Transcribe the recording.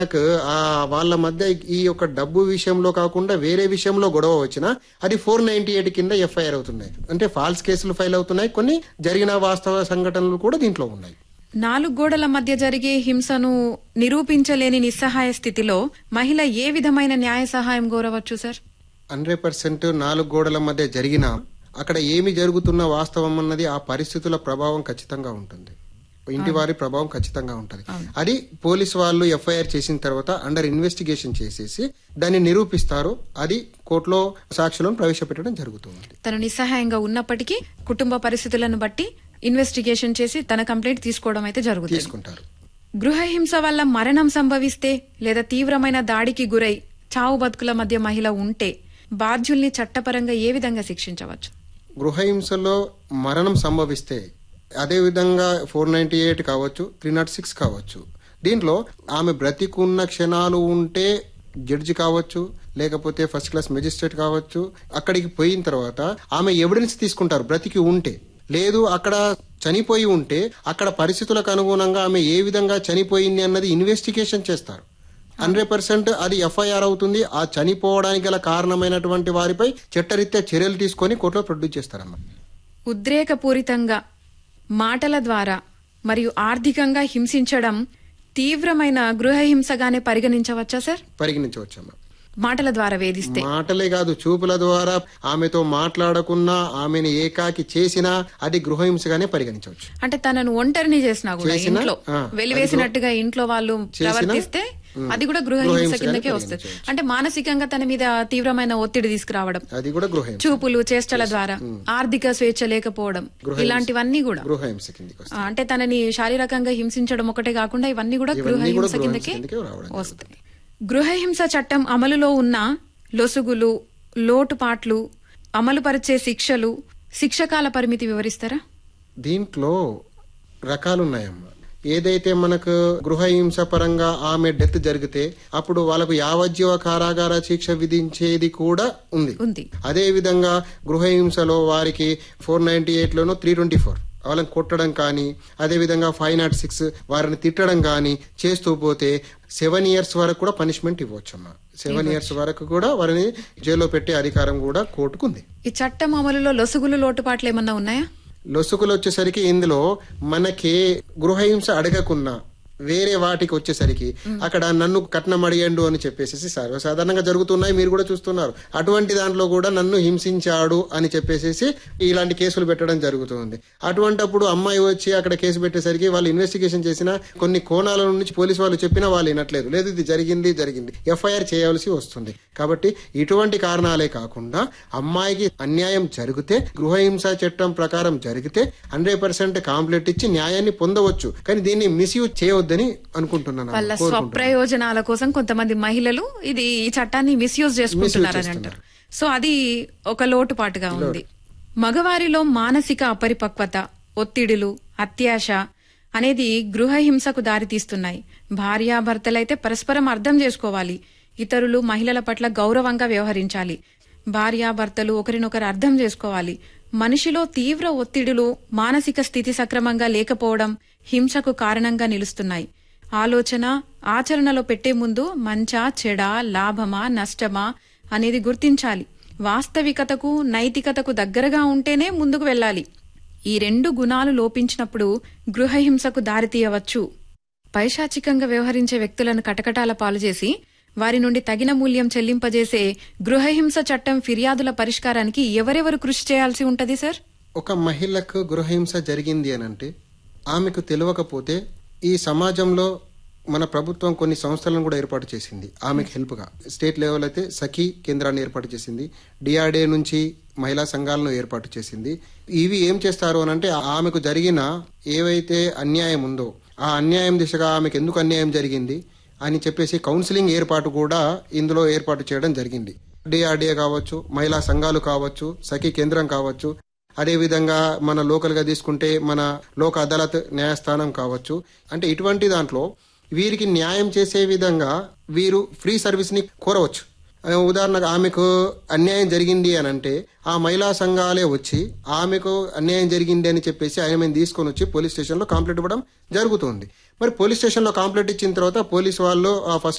నాకు ఆ వాళ్ళ మధ్య ఈ యొక్క డబ్బు విషయంలో కాకుండా వేరే విషయంలో గొడవ వచ్చినా అది ఫోర్ నైన్టీ ఎయిట్ కింద ఎఫ్ఐఆర్ అవుతున్నాయి అంటే ఫాల్స్ కేసులు ఫైల్ అవుతున్నాయి కొన్ని జరిగిన వాస్తవ సంఘటనలు కూడా దీంట్లో ఉన్నాయి నాలుగు గోడల మధ్య జరిగే హింసను నిరూపించలేని నిస్సహాయ స్థితిలో మహిళ ఏ విధమైన న్యాయ సహాయం కోరవచ్చు సార్ హండ్రెడ్ పర్సెంట్ నాలుగు గోడల మధ్య జరిగిన అక్కడ ఏమి జరుగుతున్న వాస్తవం అన్నది ఆ పరిస్థితుల ప్రభావం ఖచ్చితంగా ఉంటుంది ఇంటి వారి ప్రభావం ఖచ్చితంగా ఉంటుంది అది పోలీస్ వాళ్ళు ఎఫ్ఐఆర్ చేసిన తర్వాత అండర్ ఇన్వెస్టిగేషన్ చేసేసి దాన్ని నిరూపిస్తారు అది కోర్టులో సాక్షులను ప్రవేశపెట్టడం జరుగుతుంది తను నిస్సహాయంగా ఉన్నప్పటికీ కుటుంబ పరిస్థితులను బట్టి ఇన్వెస్టిగేషన్ చేసి తన కంప్లైంట్ తీసుకోవడం అయితే జరుగుతుంది తీసుకుంటారు గృహహింస వల్ల మరణం సంభవిస్తే లేదా తీవ్రమైన దాడికి గురై చావు బతుకుల మధ్య మహిళ ఉంటే బాధ్యుల్ని చట్టపరంగా ఏ విధంగా శిక్షించవచ్చు గృహహింసలో మరణం సంభవిస్తే అదే విధంగా ఫోర్ నైన్టీ ఎయిట్ కావచ్చు త్రీ నాట్ సిక్స్ కావచ్చు దీంట్లో ఆమె బ్రతికున్న క్షణాలు ఉంటే జడ్జి కావచ్చు లేకపోతే ఫస్ట్ క్లాస్ మెజిస్ట్రేట్ కావచ్చు అక్కడికి పోయిన తర్వాత ఆమె ఎవిడెన్స్ తీసుకుంటారు బ్రతికి ఉంటే లేదు అక్కడ చనిపోయి ఉంటే అక్కడ పరిస్థితులకు అనుగుణంగా ఆమె ఏ విధంగా చనిపోయింది అన్నది ఇన్వెస్టిగేషన్ చేస్తారు హండ్రెడ్ పర్సెంట్ అది ఎఫ్ఐఆర్ అవుతుంది ఆ చనిపోవడానికి గల కారణమైనటువంటి వారిపై చట్టరీత్యా చర్యలు తీసుకొని కోర్టులో ప్రొడ్యూస్ చేస్తారమ్మా ఉద్రేకపూరితంగా మాటల ద్వారా మరియు ఆర్థికంగా హింసించడం తీవ్రమైన గృహహింసగానే పరిగణించవచ్చా సార్ పరిగణించవచ్చమ్మా మాటల ద్వారా వేధిస్తే మాటలే కాదు చూపుల ద్వారా ఆమెతో మాట్లాడకున్నా ఆమెను ఏకాకి చేసినా అది గృహహింసగానే పరిగణించవచ్చు అంటే తనను ఒంటరిని చేసినా కూడా చేసినా, ఇంట్లో ఆ, వెలివేసినట్టుగా ఇంట్లో వాళ్ళు ప్రవర్తిస్తే అది కూడా గృహహింస గృహహింసగానే కిందకే వస్తుంది అంటే మానసికంగా తన మీద తీవ్రమైన ఒత్తిడి తీసుకురావడం అది కూడా గృహహింస చూపులు చేష్టల ద్వారా ఆర్థిక స్వేచ్ఛ లేకపోవడం ఇలాంటివన్నీ కూడా గృహహింస కిందికి వస్తుంది ఆ, అంటే తనని శారీరకంగా హింసించడం ఒకటే కాకుండా ఇవన్నీ కూడా ఇవన్నీ కూడా గృహహింస గృహహింస కిందకే కిందకే రావడం వస్తాయి గృహహింస చట్టం అమలులో ఉన్న లొసుగులు లోటుపాట్లు అమలుపరిచే శిక్షలు శిక్షకాల పరిమితి వివరిస్తారా దీంట్లో రకాలున్నాయమ్మా ఏదైతే మనకు గృహహింస పరంగా ఆమె డెత్ జరిగితే అప్పుడు వాళ్ళకు యావజ్జీవ కారాగార శిక్ష విధించేది కూడా ఉంది ఉంది అదే విధంగా గృహహింసలో వారికి ఫోర్ నైన్టీ ఎయిట్ లోనో త్రీ ట్వంటీ ఫోర్ వాళ్ళని కొట్టడం కానీ అదే విధంగా ఫైవ్ నాట్ సిక్స్ వారిని తిట్టడం కానీ చేస్తూ పోతే సెవెన్ ఇయర్స్ వరకు కూడా పనిష్మెంట్ ఇవ్వచ్చమ్మా సెవెన్ ఇయర్స్ వరకు కూడా వారిని జైల్లో పెట్టే అధికారం కూడా కోర్టుకు ఉంది ఈ చట్టం అమలులో లొసుగులు లోటుపాట్లు ఏమన్నా ఉన్నాయా లొసుగులు వచ్చేసరికి ఇందులో మనకి గృహహింస అడగకున్నా వేరే వాటికి వచ్చేసరికి అక్కడ నన్ను కట్నం అడిగండు అని చెప్పేసి సర్వసాధారణంగా జరుగుతున్నాయి మీరు కూడా చూస్తున్నారు అటువంటి దాంట్లో కూడా నన్ను హింసించాడు అని చెప్పేసి ఇలాంటి కేసులు పెట్టడం జరుగుతుంది అటువంటప్పుడు అమ్మాయి వచ్చి అక్కడ కేసు పెట్టేసరికి వాళ్ళు ఇన్వెస్టిగేషన్ చేసిన కొన్ని కోణాల నుంచి పోలీసు వాళ్ళు చెప్పినా వాళ్ళు వినట్లేదు లేదు ఇది జరిగింది జరిగింది ఎఫ్ఐఆర్ చేయాల్సి వస్తుంది కాబట్టి ఇటువంటి కారణాలే కాకుండా అమ్మాయికి అన్యాయం జరిగితే గృహహింస చట్టం ప్రకారం జరిగితే హండ్రెడ్ పర్సెంట్ కాంప్లైంట్ ఇచ్చి న్యాయాన్ని పొందవచ్చు కానీ దీన్ని మిస్యూజ్ చేయవద్దని అనుకుంటున్నాను వాళ్ళ స్వప్రయోజనాల కోసం కొంతమంది మహిళలు ఇది ఈ చట్టాన్ని మిస్యూజ్ చేసుకుంటున్నారని అంటారు సో అది ఒక లోటుపాటుగా ఉంది మగవారిలో మానసిక అపరిపక్వత ఒత్తిడులు అత్యాశ అనేది గృహహింసకు దారితీస్తున్నాయి భార్యాభర్తలైతే పరస్పరం అర్థం చేసుకోవాలి ఇతరులు మహిళల పట్ల గౌరవంగా వ్యవహరించాలి భార్యాభర్తలు ఒకరినొకరు అర్థం చేసుకోవాలి మనిషిలో తీవ్ర ఒత్తిడులు మానసిక స్థితి సక్రమంగా లేకపోవడం హింసకు కారణంగా నిలుస్తున్నాయి ఆలోచన ఆచరణలో పెట్టే ముందు మంచా చెడా లాభమా నష్టమా అనేది గుర్తించాలి వాస్తవికతకు నైతికతకు దగ్గరగా ఉంటేనే ముందుకు వెళ్ళాలి ఈ రెండు గుణాలు లోపించినప్పుడు గృహహింసకు దారితీయవచ్చు పైశాచికంగా వ్యవహరించే వ్యక్తులను కటకటాల పాలు చేసి వారి నుండి తగిన మూల్యం చెల్లింపజేసే గృహహింస చట్టం ఫిర్యాదుల పరిష్కారానికి ఎవరెవరు కృషి చేయాల్సి ఉంటది సార్ ఒక మహిళకు గృహహింస జరిగింది అని అంటే ఆమెకు తెలియకపోతే ఈ సమాజంలో మన ప్రభుత్వం కొన్ని సంస్థలను కూడా ఏర్పాటు చేసింది ఆమెకు హెల్ప్గా స్టేట్ లెవెల్ అయితే సఖీ కేంద్రాన్ని ఏర్పాటు చేసింది డిఆర్డే నుంచి మహిళా సంఘాలను ఏర్పాటు చేసింది ఇవి ఏం చేస్తారు అని అంటే ఆమెకు జరిగిన ఏవైతే అన్యాయం ఉందో ఆ అన్యాయం దిశగా ఆమెకు ఎందుకు అన్యాయం జరిగింది అని చెప్పేసి కౌన్సిలింగ్ ఏర్పాటు కూడా ఇందులో ఏర్పాటు చేయడం జరిగింది డిఆర్డీఏ కావచ్చు మహిళా సంఘాలు కావచ్చు సఖీ కేంద్రం కావచ్చు అదేవిధంగా మన లోకల్ గా తీసుకుంటే మన లోక్ అదాలత్ న్యాయస్థానం కావచ్చు అంటే ఇటువంటి దాంట్లో వీరికి న్యాయం చేసే విధంగా వీరు ఫ్రీ సర్వీస్ ని కోరవచ్చు ఆ, ఉదాహరణకు ఆమెకు అన్యాయం జరిగింది అని అంటే ఆ మహిళా సంఘాలే వచ్చి ఆమెకు అన్యాయం జరిగింది అని చెప్పేసి ఆమెను తీసుకొని వచ్చి పోలీస్ స్టేషన్ లో కంప్లైంట్ ఇవ్వడం జరుగుతుంది మరి పోలీస్ స్టేషన్ లో కంప్లైంట్ ఇచ్చిన తర్వాత పోలీస్ వాళ్ళు ఆ ఫస్ట్